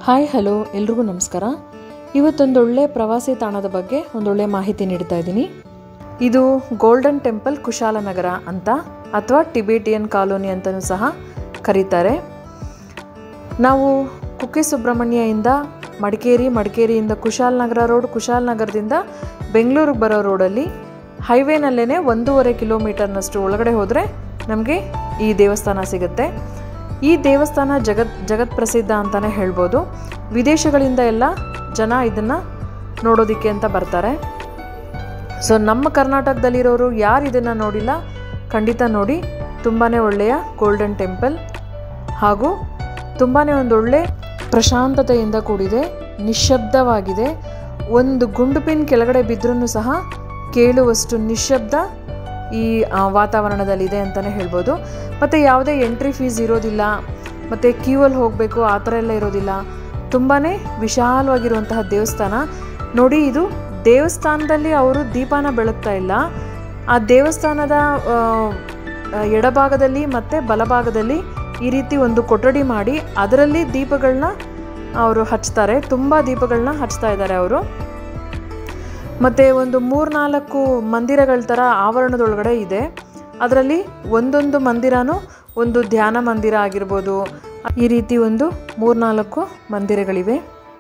hi hello ಎಲ್ರಿಗೂ ನಮಸ್ಕಾರ ಇವತ್ತೊಂದೊಳ್ಳೆ ಪ್ರವಾಸಿ ತಾಣದ ಬಗ್ಗೆ ಒಂದೊಳ್ಳೆ ಮಾಹಿತಿ ನೀಡ್ತಾ ಇದ್ದೀನಿ ಇದು ಗೋಲ್ಡನ್ ಟೆಂಪಲ್ ಕುಶಾಲನಗರ ಅಂತ ಅಥವಾ ಟಿಬೇಟಿಯನ್ ಕಾಲೋನಿ ಅಂತಲೂ ಸಹ ಕರೀತಾರೆ ನಾವು ಕುಕ್ಕೆ ಸುಬ್ರಹ್ಮಣ್ಯದಿಂದ ಮಡಿಕೇರಿ ಮಡಿಕೇರಿಯಿಂದ ಕುಶಾಲನಗರ ರೋಡ್ ಕುಶಾಲನಗರದಿಂದ ಬೆಂಗಳೂರಿಗೆ ಬರೋ ರೋಡಲ್ಲಿ ಹೈವೇನಲ್ಲೇ ಒಂದೂವರೆ ಕಿಲೋಮೀಟರ್ನಷ್ಟು ಒಳಗಡೆ ಹೋದರೆ ನಮಗೆ ಈ ದೇವಸ್ಥಾನ ಸಿಗುತ್ತೆ ಈ ದೇವಸ್ಥಾನ ಜಗತ್ ಜಗತ್ ಪ್ರಸಿದ್ಧ ಅಂತಲೇ ಹೇಳ್ಬೋದು ವಿದೇಶಗಳಿಂದ ಎಲ್ಲ ಜನ ಇದನ್ನು ನೋಡೋದಕ್ಕೆ ಅಂತ ಬರ್ತಾರೆ ಸೊ ನಮ್ಮ ಕರ್ನಾಟಕದಲ್ಲಿರೋರು ಯಾರು ಇದನ್ನು ನೋಡಿಲ್ಲ ಖಂಡಿತ ನೋಡಿ ತುಂಬಾ ಒಳ್ಳೆಯ ಗೋಲ್ಡನ್ ಟೆಂಪಲ್ ಹಾಗೂ ತುಂಬಾ ಒಂದೊಳ್ಳೆ ಪ್ರಶಾಂತತೆಯಿಂದ ಕೂಡಿದೆ ನಿಶ್ಶಬ್ದವಾಗಿದೆ ಒಂದು ಗುಂಡು ಪಿನ್ ಕೆಳಗಡೆ ಬಿದ್ದರೂ ಸಹ ಕೇಳುವಷ್ಟು ನಿಶ್ಶಬ್ದ ಈ ಆ, ವಾತಾವರಣದಲ್ಲಿದೆ ಅಂತಲೇ ಹೇಳ್ಬೋದು ಮತ್ತು ಯಾವುದೇ ಎಂಟ್ರಿ ಫೀಸ್ ಇರೋದಿಲ್ಲ ಮತ್ತು ಕ್ಯೂವಲ್ಲಿ ಹೋಗಬೇಕು ಆ ಥರ ಎಲ್ಲ ಇರೋದಿಲ್ಲ ತುಂಬಾ ವಿಶಾಲವಾಗಿರುವಂತಹ ದೇವಸ್ಥಾನ ನೋಡಿ ಇದು ದೇವಸ್ಥಾನದಲ್ಲಿ ಅವರು ದೀಪನ ಬೆಳಗ್ತಾ ಇಲ್ಲ ಆ ದೇವಸ್ಥಾನದ ಆ, ಆ, ಎಡಭಾಗದಲ್ಲಿ ಮತ್ತು ಬಲಭಾಗದಲ್ಲಿ ಈ ರೀತಿ ಒಂದು ಕೊಠಡಿ ಮಾಡಿ ಅದರಲ್ಲಿ ದೀಪಗಳನ್ನ ಅವರು ಹಚ್ತಾರೆ ತುಂಬ ದೀಪಗಳನ್ನ ಹಚ್ತಾ ಇದ್ದಾರೆ ಅವರು ಮತ್ತು ಒಂದು ಮೂರ್ನಾಲ್ಕು ಮಂದಿರಗಳ ಥರ ಆವರಣದೊಳಗಡೆ ಇದೆ ಅದರಲ್ಲಿ ಒಂದೊಂದು ಮಂದಿರನೂ ಒಂದು ಧ್ಯಾನ ಮಂದಿರ ಆಗಿರ್ಬೋದು ಈ ರೀತಿ ಒಂದು ಮೂರ್ನಾಲ್ಕು ಮಂದಿರಗಳಿವೆ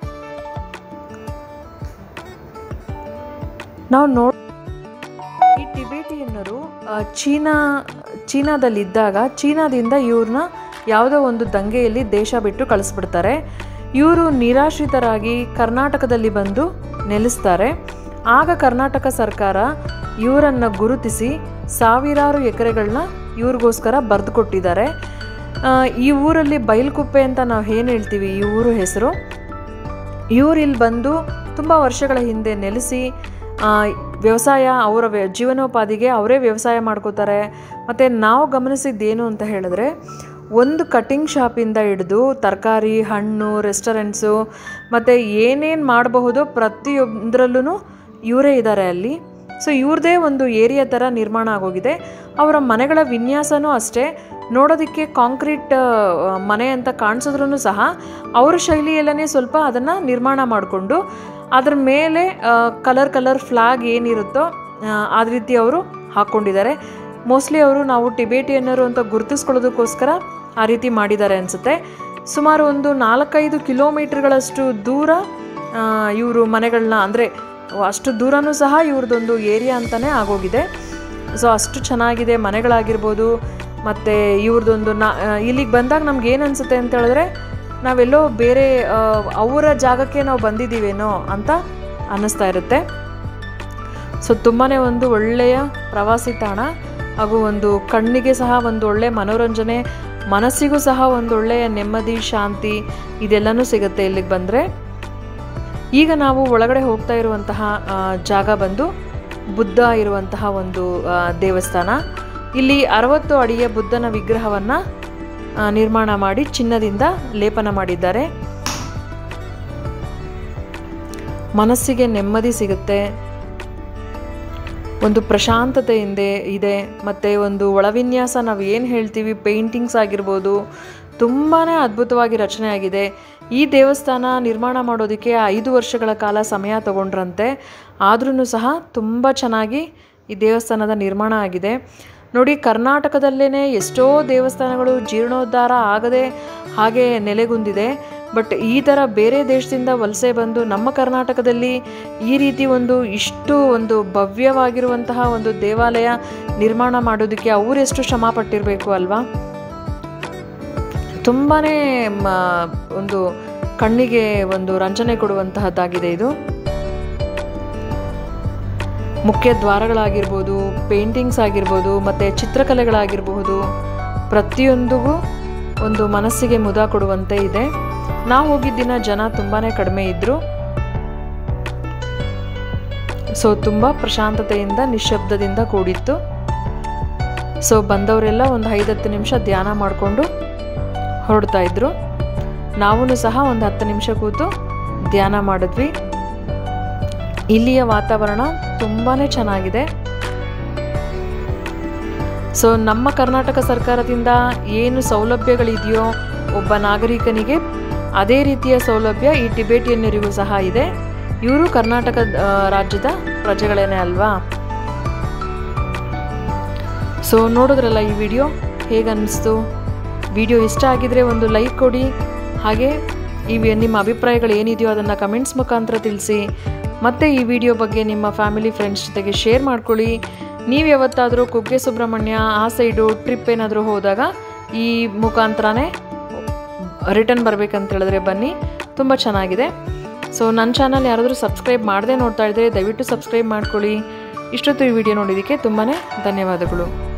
ನಾವು ನೋಡ್ ಈ ಟಿಬೇಟಿಯನ್ನರು ಆ, ಚೀನಾ ಚೀನಾದಲ್ಲಿದ್ದಾಗ ಚೀನಾದಿಂದ ಇವ್ರನ್ನ ಯಾವುದೋ ಒಂದು ದಂಗೆಯಲ್ಲಿ ದೇಶ ಬಿಟ್ಟು ಕಳಿಸ್ಬಿಡ್ತಾರೆ ಇವರು ನಿರಾಶ್ರಿತರಾಗಿ ಕರ್ನಾಟಕದಲ್ಲಿ ಬಂದು ನೆಲೆಸ್ತಾರೆ ಆಗ ಕರ್ನಾಟಕ ಸರ್ಕಾರ ಇವರನ್ನು ಗುರುತಿಸಿ ಸಾವಿರಾರು ಎಕರೆಗಳನ್ನ ಇವ್ರಿಗೋಸ್ಕರ ಬರೆದು ಕೊಟ್ಟಿದ್ದಾರೆ ಆ, ಈ ಊರಲ್ಲಿ ಬೈಲ್ಕುಪ್ಪೆ ಅಂತ ನಾವು ಏನು ಹೇಳ್ತೀವಿ ಈ ಊರು ಹೆಸರು ಇವ್ರು ಇಲ್ಲಿ ಬಂದು ತುಂಬ ವರ್ಷಗಳ ಹಿಂದೆ ನೆಲೆಸಿ ಆ, ವ್ಯವಸಾಯ ಅವರ ವ್ಯ ಜೀವನೋಪಾಧಿಗೆ ಅವರೇ ವ್ಯವಸಾಯ ಮಾಡ್ಕೋತಾರೆ ಮತ್ತು ನಾವು ಗಮನಿಸಿದ್ದೇನು ಅಂತ ಹೇಳಿದ್ರೆ ಒಂದು ಕಟಿಂಗ್ ಶಾಪಿಂದ ಹಿಡಿದು ತರಕಾರಿ ಹಣ್ಣು ರೆಸ್ಟೋರೆಂಟ್ಸು ಮತ್ತು ಏನೇನು ಮಾಡಬಹುದೋ ಪ್ರತಿಯೊಂದರಲ್ಲೂ ಇವರೇ ಇದ್ದಾರೆ ಅಲ್ಲಿ ಸೊ ಇವ್ರದೇ ಒಂದು ಏರಿಯಾ ಥರ ನಿರ್ಮಾಣ ಆಗೋಗಿದೆ ಅವರ ಮನೆಗಳ ವಿನ್ಯಾಸನೂ ಅಷ್ಟೇ ನೋಡೋದಕ್ಕೆ ಕಾಂಕ್ರೀಟ್ ಆ, ಮನೆ ಅಂತ ಕಾಣಿಸಿದ್ರೂ ಸಹ ಅವ್ರ ಶೈಲಿಯಲ್ಲೇ ಸ್ವಲ್ಪ ಅದನ್ನು ನಿರ್ಮಾಣ ಮಾಡಿಕೊಂಡು ಅದ್ರ ಮೇಲೆ ಕಲರ್ ಕಲರ್ ಫ್ಲಾಗ್ ಏನಿರುತ್ತೋ ಆ, ಆ ರೀತಿ ಅವರು ಹಾಕ್ಕೊಂಡಿದ್ದಾರೆ ಮೋಸ್ಟ್ಲಿ ಅವರು ನಾವು ಟಿಬೇಟಿಯನ್ನರು ಅಂತ ಗುರುತಿಸ್ಕೊಳ್ಳೋದಕ್ಕೋಸ್ಕರ ಆ ರೀತಿ ಮಾಡಿದ್ದಾರೆ ಅನಿಸುತ್ತೆ ಸುಮಾರು ಒಂದು ನಾಲ್ಕೈದು ಕಿಲೋಮೀಟರ್ಗಳಷ್ಟು ದೂರ ಇವರು ಮನೆಗಳನ್ನ ಅಂದರೆ ಅಷ್ಟು ದೂರನೂ ಸಹ ಇವ್ರದ್ದೊಂದು ಏರಿಯಾ ಅಂತಲೇ ಆಗೋಗಿದೆ ಸೊ ಅಷ್ಟು ಚೆನ್ನಾಗಿದೆ ಮನೆಗಳಾಗಿರ್ಬೋದು ಮತ್ತು ಇವ್ರದ್ದೊಂದು ನಾ ಇಲ್ಲಿಗೆ ಬಂದಾಗ ನಮ್ಗೆ ಏನು ಅನಿಸುತ್ತೆ ಅಂತ ಹೇಳಿದ್ರೆ ನಾವೆಲ್ಲೋ ಬೇರೆ ಆ, ಅವರ ಜಾಗಕ್ಕೆ ನಾವು ಬಂದಿದ್ದೀವೇನೋ ಅಂತ ಅನ್ನಿಸ್ತಾ ಇರುತ್ತೆ ಸೊ ತುಂಬಾ ಒಂದು ಒಳ್ಳೆಯ ಪ್ರವಾಸಿ ತಾಣ ಹಾಗೂ ಒಂದು ಕಣ್ಣಿಗೆ ಸಹ ಒಂದು ಒಳ್ಳೆಯ ಮನೋರಂಜನೆ ಮನಸ್ಸಿಗೂ ಸಹ ಒಂದು ಒಳ್ಳೆಯ ನೆಮ್ಮದಿ ಶಾಂತಿ ಇದೆಲ್ಲನೂ ಸಿಗುತ್ತೆ ಇಲ್ಲಿಗೆ ಬಂದರೆ ಈಗ ನಾವು ಒಳಗಡೆ ಹೋಗ್ತಾ ಇರುವಂತಹ ಆ, ಜಾಗ ಬಂದು ಬುದ್ಧ ಇರುವಂತಹ ಒಂದು ಆ, ದೇವಸ್ಥಾನ ಇಲ್ಲಿ ಅರವತ್ತು ಅಡಿಯ ಬುದ್ಧನ ವಿಗ್ರಹವನ್ನು ನಿರ್ಮಾಣ ಮಾಡಿ ಚಿನ್ನದಿಂದ ಲೇಪನ ಮಾಡಿದ್ದಾರೆ ಮನಸ್ಸಿಗೆ ನೆಮ್ಮದಿ ಸಿಗುತ್ತೆ ಒಂದು ಪ್ರಶಾಂತತೆಯಿಂದ ಇದೆ ಮತ್ತು ಒಂದು ಒಳವಿನ್ಯಾಸ ನಾವು ಏನು ಹೇಳ್ತೀವಿ ಪೇಂಟಿಂಗ್ಸ್ ಆಗಿರ್ಬೋದು ತುಂಬಾ ಅದ್ಭುತವಾಗಿ ರಚನೆ ಆಗಿದೆ ಈ ದೇವಸ್ಥಾನ ನಿರ್ಮಾಣ ಮಾಡೋದಕ್ಕೆ ಐದು ವರ್ಷಗಳ ಕಾಲ ಸಮಯ ತಗೊಂಡ್ರಂತೆ ಆದ್ರೂ ಸಹ ತುಂಬ ಚೆನ್ನಾಗಿ ಈ ದೇವಸ್ಥಾನದ ನಿರ್ಮಾಣ ಆಗಿದೆ ನೋಡಿ ಕರ್ನಾಟಕದಲ್ಲೇ ಎಷ್ಟೋ ದೇವಸ್ಥಾನಗಳು ಜೀರ್ಣೋದ್ಧಾರ ಆಗದೆ ಹಾಗೆ ನೆಲೆಗುಂದಿದೆ ಬಟ್ ಈ ಥರ ಬೇರೆ ದೇಶದಿಂದ ವಲಸೆ ಬಂದು ನಮ್ಮ ಕರ್ನಾಟಕದಲ್ಲಿ ಈ ರೀತಿ ಒಂದು ಇಷ್ಟು ಒಂದು ಭವ್ಯವಾಗಿರುವಂತಹ ಒಂದು ದೇವಾಲಯ ನಿರ್ಮಾಣ ಮಾಡೋದಕ್ಕೆ ಅವರೆಷ್ಟು ಶ್ರಮ ಪಟ್ಟಿರಬೇಕು ಅಲ್ವಾ ತುಂಬಾ ಒಂದು ಕಣ್ಣಿಗೆ ಒಂದು ರಂಜನೆ ಕೊಡುವಂತಹದ್ದಾಗಿದೆ ಇದು ಮುಖ್ಯ ದ್ವಾರಗಳಾಗಿರ್ಬೋದು ಪೇಂಟಿಂಗ್ಸ್ ಆಗಿರ್ಬೋದು ಮತ್ತು ಚಿತ್ರಕಲೆಗಳಾಗಿರಬಹುದು ಪ್ರತಿಯೊಂದಿಗೂ ಒಂದು ಮನಸ್ಸಿಗೆ ಮುದ ಕೊಡುವಂತೆ ಇದೆ ನಾವು ಹೋಗಿದ್ದ ದಿನ ಜನ ತುಂಬಾ ಕಡಿಮೆ ಇದ್ದರು ಸೊ ತುಂಬ ಪ್ರಶಾಂತತೆಯಿಂದ ನಿಶ್ಶಬ್ದದಿಂದ ಕೂಡಿತ್ತು ಸೊ ಬಂದವರೆಲ್ಲ ಒಂದು ಐದತ್ತು ನಿಮಿಷ ಧ್ಯಾನ ಮಾಡಿಕೊಂಡು ಹೊರಡ್ತಾ ಇದ್ರು ನಾವೂ ಸಹ ಒಂದು ಹತ್ತು ನಿಮಿಷ ಕೂತು ಧ್ಯಾನ ಮಾಡಿದ್ವಿ ಇಲ್ಲಿಯ ವಾತಾವರಣ ತುಂಬಾ ಚೆನ್ನಾಗಿದೆ ಸೊ ನಮ್ಮ ಕರ್ನಾಟಕ ಸರ್ಕಾರದಿಂದ ಏನು ಸೌಲಭ್ಯಗಳಿದೆಯೋ ಒಬ್ಬ ನಾಗರಿಕನಿಗೆ ಅದೇ ರೀತಿಯ ಸೌಲಭ್ಯ ಈ ಟಿಬೇಟಿಯನ್ನರಿಗೂ ಸಹ ಇದೆ ಇವರು ಕರ್ನಾಟಕ ಆ, ರಾಜ್ಯದ ಪ್ರಜೆಗಳೇನೆ ಅಲ್ವಾ ಸೊ ನೋಡಿದ್ರಲ್ಲ ಈ ವಿಡಿಯೋ ಹೇಗೆ ಅನ್ನಿಸ್ತು ವಿಡಿಯೋ ಇಷ್ಟ ಆಗಿದ್ರೆ ಒಂದು ಲೈಕ್ ಕೊಡಿ ಹಾಗೆ ಈ ವಿ- ನಿಮ್ಮ ಅಭಿಪ್ರಾಯಗಳು ಏನಿದೆಯೋ ಅದನ್ನು ಕಮೆಂಟ್ಸ್ ಮುಖಾಂತರ ತಿಳಿಸಿ ಮತ್ತು ಈ ವಿಡಿಯೋ ಬಗ್ಗೆ ನಿಮ್ಮ ಫ್ಯಾಮಿಲಿ ಫ್ರೆಂಡ್ಸ್ ಜೊತೆಗೆ ಶೇರ್ ಮಾಡ್ಕೊಳ್ಳಿ ನೀವು ಯಾವತ್ತಾದರೂ ಕುಕ್ಕೆ ಸುಬ್ರಹ್ಮಣ್ಯ ಆ ಸೈಡು ಟ್ರಿಪ್ ಏನಾದರೂ ಹೋದಾಗ ಈ ಮುಖಾಂತರನೇ ರಿಟರ್ನ್ ಬರಬೇಕಂತ ಹೇಳಿದ್ರೆ ಬನ್ನಿ ತುಂಬ ಚೆನ್ನಾಗಿದೆ ಸೊ ನನ್ನ ಚಾನಲ್ ಯಾರಾದರೂ ಸಬ್ಸ್ಕ್ರೈಬ್ ಮಾಡದೆ ನೋಡ್ತಾ ಇದ್ದರೆ ದಯವಿಟ್ಟು ಸಬ್ಸ್ಕ್ರೈಬ್ ಮಾಡ್ಕೊಳ್ಳಿ ಇಷ್ಟೊತ್ತು ಈ ವಿಡಿಯೋ ನೋಡಿದ್ದಕ್ಕೆ ತುಂಬಾ ಧನ್ಯವಾದಗಳು